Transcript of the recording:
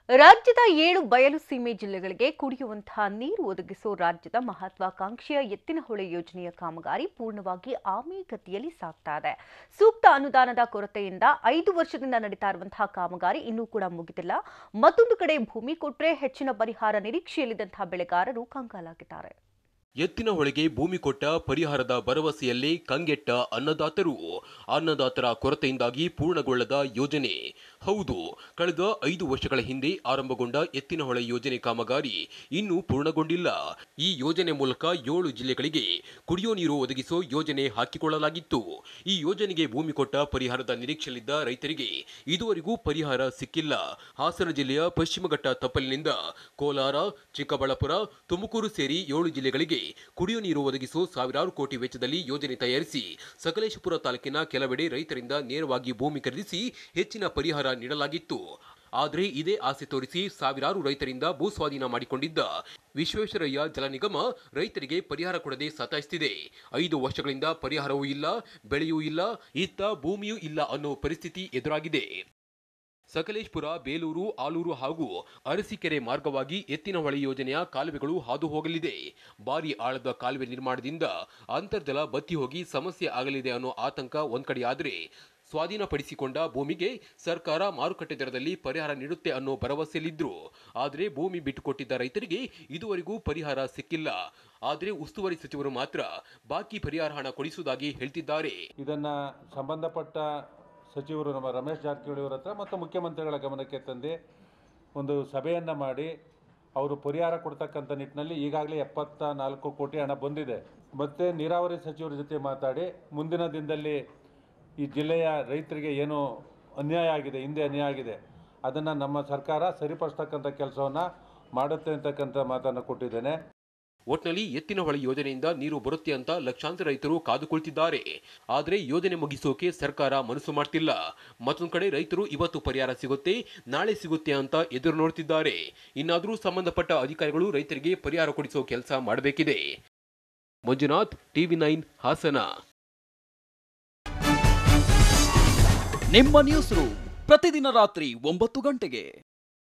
ರಾಜ್ಯದ ಏಳು ಬಯಲು ಸೀಮೆ ಜಿಲ್ಲೆಗಳಿಗೆ ಕುಡಿಯುವಂತಹ ನೀರು ಒದಗಿಸುವ ರಾಜ್ಯದ ಮಹತ್ವಾಕಾಂಕ್ಷೆಯ ಎತ್ತಿನಹೊಳೆ ಯೋಜನೆಯ ಕಾಮಗಾರಿ ಪೂರ್ಣವಾಗಿ ಆಮೆಗತಿಯಲ್ಲಿ ಸಾಗ್ತಾ ಇದೆ ಸೂಕ್ತ ಅನುದಾನದ ಕೊರತೆಯಿಂದ ಐದು ವರ್ಷದಿಂದ ನಡೀತಾ ಇರುವಂತಹ ಕಾಮಗಾರಿ ಇನ್ನೂ ಕೂಡ ಮುಗಿದಿಲ್ಲ ಮತ್ತೊಂದು ಕಡೆ ಭೂಮಿ ಕೊಟ್ಟರೆ ಹೆಚ್ಚಿನ ಪರಿಹಾರ ನಿರೀಕ್ಷೆಯಲ್ಲಿದ್ದಂತಹ ಬೆಳೆಗಾರರು ಕಂಗಾಲಾಗಿದ್ದಾರೆ ಎತ್ತಿನ ಹೊಳೆಗೆ ಭೂಮಿ ಕೊಟ್ಟ ಪರಿಹಾರದ ಭರವಸೆಯಲ್ಲೇ ಕಂಗೆಟ್ಟ ಅನ್ನದಾತರು ಅನ್ನದಾತರ ಕೊರತೆಯಿಂದಾಗಿ ಪೂರ್ಣಗೊಳ್ಳದ ಯೋಜನೆ ಹೌದು ಕಳೆದ ಐದು ವರ್ಷಗಳ ಹಿಂದೆ ಆರಂಭಗೊಂಡ ಎತ್ತಿನ ಹೊಳೆ ಯೋಜನೆ ಕಾಮಗಾರಿ ಇನ್ನೂ ಪೂರ್ಣಗೊಂಡಿಲ್ಲ ಈ ಯೋಜನೆ ಮೂಲಕ ಏಳು ಜಿಲ್ಲೆಗಳಿಗೆ ಕುಡಿಯೋ ನೀರು ಒದಗಿಸೋ ಯೋಜನೆ ಹಾಕಿಕೊಳ್ಳಲಾಗಿತ್ತು ಈ ಯೋಜನೆಗೆ ಭೂಮಿ ಕೊಟ್ಟ ಪರಿಹಾರದ ನಿರೀಕ್ಷೆಯಲ್ಲಿದ್ದ ರೈತರಿಗೆ ಇದುವರೆಗೂ ಪರಿಹಾರ ಸಿಕ್ಕಿಲ್ಲ ಹಾಸನ ಜಿಲ್ಲೆಯ ಪಶ್ಚಿಮ ಘಟ್ಟ ತಪ್ಪಲಿನಿಂದ ಕೋಲಾರ ಚಿಕ್ಕಬಳ್ಳಾಪುರ ತುಮಕೂರು ಸೇರಿ ಏಳು ಜಿಲ್ಲೆಗಳಿಗೆ ಕುಡಿಯುವ ನೀರು ಒದಗಿಸೋ ಸಾವಿರಾರು ಕೋಟಿ ವೆಚ್ಚದಲ್ಲಿ ಯೋಜನೆ ತಯಾರಿಸಿ ಸಕಲೇಶಪುರ ತಾಲೂಕಿನ ಕೆಲವೆಡೆ ರೈತರಿಂದ ನೇರವಾಗಿ ಭೂಮಿ ಖರೀದಿಸಿ ಹೆಚ್ಚಿನ ಪರಿಹಾರ ನೀಡಲಾಗಿತ್ತು ಆದರೆ ಇದೇ ಆಸೆ ತೋರಿಸಿ ಸಾವಿರಾರು ರೈತರಿಂದ ಭೂಸ್ವಾಧೀನ ಮಾಡಿಕೊಂಡಿದ್ದ ವಿಶ್ವೇಶ್ವರಯ್ಯ ಜಲ ನಿಗಮ ರೈತರಿಗೆ ಪರಿಹಾರ ಕೊಡದೆ ಸತಾಯಿಸುತ್ತಿದೆ ಐದು ವರ್ಷಗಳಿಂದ ಪರಿಹಾರವೂ ಇಲ್ಲ ಬೆಳೆಯೂ ಇಲ್ಲ ಇತ್ತ ಭೂಮಿಯೂ ಇಲ್ಲ ಅನ್ನೋ ಪರಿಸ್ಥಿತಿ ಎದುರಾಗಿದೆ ಸಕಲೇಶ್ಪುರ ಬೇಲೂರು ಆಲೂರು ಹಾಗೂ ಅರಸೀಕೆರೆ ಮಾರ್ಗವಾಗಿ ಎತ್ತಿನಹೊಳೆ ಯೋಜನೆಯ ಕಾಲುವೆಗಳು ಹಾದು ಹೋಗಲಿದೆ ಭಾರಿ ಆಳದ ಕಾಲುವೆ ನಿರ್ಮಾಣದಿಂದ ಅಂತರ್ಜಲ ಬತ್ತಿ ಹೋಗಿ ಸಮಸ್ಯೆ ಆಗಲಿದೆ ಅನ್ನೋ ಆತಂಕ ಒಂದ್ ಕಡೆಯಾದರೆ ಸ್ವಾಧೀನಪಡಿಸಿಕೊಂಡ ಭೂಮಿಗೆ ಸರ್ಕಾರ ಮಾರುಕಟ್ಟೆ ದರದಲ್ಲಿ ಪರಿಹಾರ ನೀಡುತ್ತೆ ಅನ್ನೋ ಭರವಸೆಯಲ್ಲಿದ್ರು ಆದರೆ ಭೂಮಿ ಬಿಟ್ಟುಕೊಟ್ಟಿದ್ದ ರೈತರಿಗೆ ಇದುವರೆಗೂ ಪರಿಹಾರ ಸಿಕ್ಕಿಲ್ಲ ಆದರೆ ಉಸ್ತುವಾರಿ ಸಚಿವರು ಮಾತ್ರ ಬಾಕಿ ಪರಿಹಾರ ಹಣ ಕೊಡಿಸುವುದಾಗಿ ಹೇಳ್ತಿದ್ದಾರೆ ಇದನ್ನು ಸಂಬಂಧಪಟ್ಟ ಸಚಿವರು ನಮ್ಮ ರಮೇಶ್ ಜಾರಕಿಹೊಳಿ ಅವರ ಹತ್ರ ಮತ್ತು ಮುಖ್ಯಮಂತ್ರಿಗಳ ಗಮನಕ್ಕೆ ತಂದು ಒಂದು ಸಭೆಯನ್ನು ಮಾಡಿ ಅವರು ಪರಿಹಾರ ಕೊಡ್ತಕ್ಕಂಥ ನಿಟ್ಟಿನಲ್ಲಿ ಈಗಾಗಲೇ ಎಪ್ಪತ್ತ ನಾಲ್ಕು ಕೋಟಿ ಹಣ ಬಂದಿದೆ ಮತ್ತು ನೀರಾವರಿ ಸಚಿವರ ಜೊತೆ ಮಾತಾಡಿ ಮುಂದಿನ ದಿನದಲ್ಲಿ ಈ ಜಿಲ್ಲೆಯ ರೈತರಿಗೆ ಏನು ಅನ್ಯಾಯ ಆಗಿದೆ ಹಿಂದೆ ಅನ್ಯಾಯ ಆಗಿದೆ ಅದನ್ನು ನಮ್ಮ ಸರ್ಕಾರ ಸರಿಪಡಿಸ್ತಕ್ಕಂಥ ಕೆಲಸವನ್ನು ಮಾಡುತ್ತೆ ಅಂತಕ್ಕಂಥ ಮಾತನ್ನು ಕೊಟ್ಟಿದ್ದೇನೆ ಒಟ್ನಲ್ಲಿ ಎತ್ತಿನ ಹೊಳೆ ಯೋಜನೆಯಿಂದ ನೀರು ಬರುತ್ತೆ ಅಂತ ಲಕ್ಷಾಂತರ ರೈತರು ಕಾದುಕೊಳ್ತಿದ್ದಾರೆ ಆದರೆ ಯೋಜನೆ ಮುಗಿಸೋಕೆ ಸರ್ಕಾರ ಮನಸ್ಸು ಮಾಡ್ತಿಲ್ಲ ಮತ್ತೊಂದು ಕಡೆ ರೈತರು ಇವತ್ತು ಪರಿಹಾರ ಸಿಗುತ್ತೆ ನಾಳೆ ಸಿಗುತ್ತೆ ಅಂತ ಎದುರು ನೋಡ್ತಿದ್ದಾರೆ ಇನ್ನಾದರೂ ಸಂಬಂಧಪಟ್ಟ ಅಧಿಕಾರಿಗಳು ರೈತರಿಗೆ ಪರಿಹಾರ ಕೊಡಿಸೋ ಕೆಲಸ ಮಾಡಬೇಕಿದೆ ಮಂಜುನಾಥ್ ಟಿವಿ ನೈನ್ ಹಾಸನ ನಿಮ್ಮ ನ್ಯೂಸ್ ರೂಮ್ ಪ್ರತಿದಿನ ರಾತ್ರಿ ಒಂಬತ್ತು ಗಂಟೆಗೆ